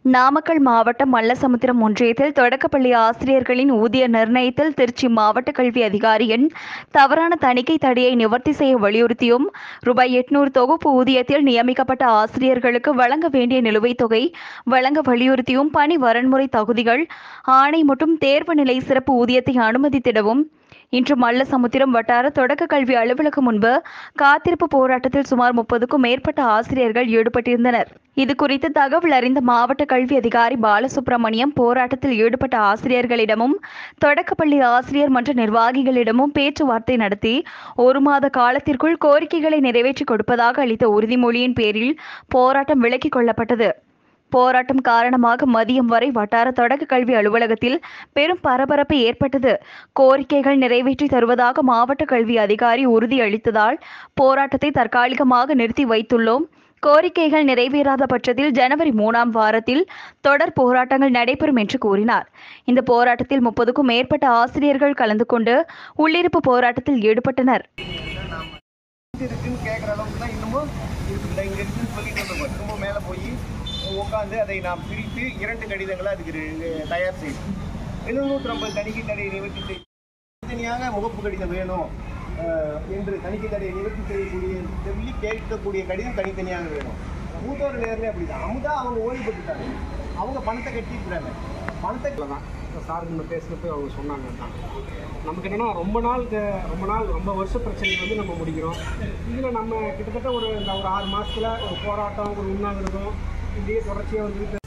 நாமக்கல் மாவட்டம் மல்லசமுத்திரம் ஒன்றியத்தில் தொடக்கப்பள்ளி ஆசிரியர்களின் ஊதிய நிர்ணயத்தில் திருச்சி மாவட்ட கல்வி அதிகாரியின் தவறான தணிக்கை தடையை நிவர்த்தி செய்ய வலியுறுத்தியும் ரூபாய் எட்நூறு தொகுப்பு ஊதியத்தில் நியமிக்கப்பட்ட ஆசிரியர்களுக்கு வழங்க வேண்டிய நிலுவைத் தொகை வழங்க வலியுறுத்தியும் பணி வரன்முறை தகுதிகள் ஆணை மற்றும் தேர்வு நிலை சிறப்பு ஊதியத்தை அனுமதித்திடவும் இன்று மல்லசமுத்திரம் வட்டார தொடக்க கல்வி அலுவலகம் முன்பு காத்திருப்பு போராட்டத்தில் சுமார் முப்பதுக்கும் மேற்பட்ட ஆசிரியர்கள் ஈடுபட்டிருந்தனர் இது குறித்து தகவல் அறிந்த மாவட்ட கல்வி அதிகாரி பாலசுப்ரமணியம் போராட்டத்தில் ஈடுபட்ட ஆசிரியர்களிடமும் தொடக்கப்பள்ளி ஆசிரியர் மன்ற நிர்வாகிகளிடமும் பேச்சுவார்த்தை நடத்தி ஒரு மாத காலத்திற்குள் கோரிக்கைகளை நிறைவேற்றிக் கொடுப்பதாக அளித்த உறுதிமொழியின் பேரில் போராட்டம் விலக்கிக் கொள்ளப்பட்டது போராட்டம் காரணமாக மதியம் வரை வட்டார தொடக்க கல்வி அலுவலகத்தில் பெரும் பரபரப்பு ஏற்பட்டது கோரிக்கைகள் நிறைவேற்றி தருவதாக மாவட்ட கல்வி அதிகாரி உறுதியளித்ததால் போராட்டத்தை தற்காலிகமாக நிறுத்தி வைத்துள்ளோம் கோரிக்கைகள் நிறைவேறாத பட்சத்தில் ஜனவரி மூணாம் வாரத்தில் தொடர் போராட்டங்கள் நடைபெறும் என்று கூறினார் இந்த போராட்டத்தில் முப்பதுக்கும் மேற்பட்ட ஆசிரியர்கள் கலந்து கொண்டு உள்ளிருப்பு போராட்டத்தில் ஈடுபட்டனர் இது இருக்குன்னு கேட்குற அளவுக்கு தான் இன்னமும் இருக்குது இங்கே இருக்குன்னு சொல்லிட்டு இருந்தோம் திரும்ப மேலே போய் உட்காந்து அதை நாம் பிரித்து இரண்டு கடிதங்களை அதுக்கு ரெ- தயார் செய்தோம் எழுநூற்றி ஐம்பது தணிக்கை தடையை நிவர்த்தி செய்ய தனியாக முகப்பு கடிதம் வேணும் அஹ், என்று தணிக்கை தடையை நிவர்த்தி செய்யக்கூடிய சொல்லி கேட்கக்கூடிய கடிதம் தனித்தனியாக வேணும் மூத்தோர் நேரில் அப்படி தான் அமுதா அவங்க ஓய்வு பெற்றுட்டாங்க அவங்க பணத்தை கட்டியிருக்கிறாங்க பணத்தை தான் சார் முன்ன பேசினப்போ அவங்க சொன்னாங்க தான் நமக்கு என்னென்னா ரொம்ப நாள் க- ரொம்ப நாள் ரொம்ப வருஷ பிரச்சனை வந்து நம்ம முடிக்கிறோம் இதில் நம்ம கிட்டத்தட்ட ஒரு இந்த ஒரு ஆறு மாதத்தில் ஒரு போராட்டம் ஒரு உண்ணாவிரதம் இப்படியே தொடர்ச்சியாக வந்து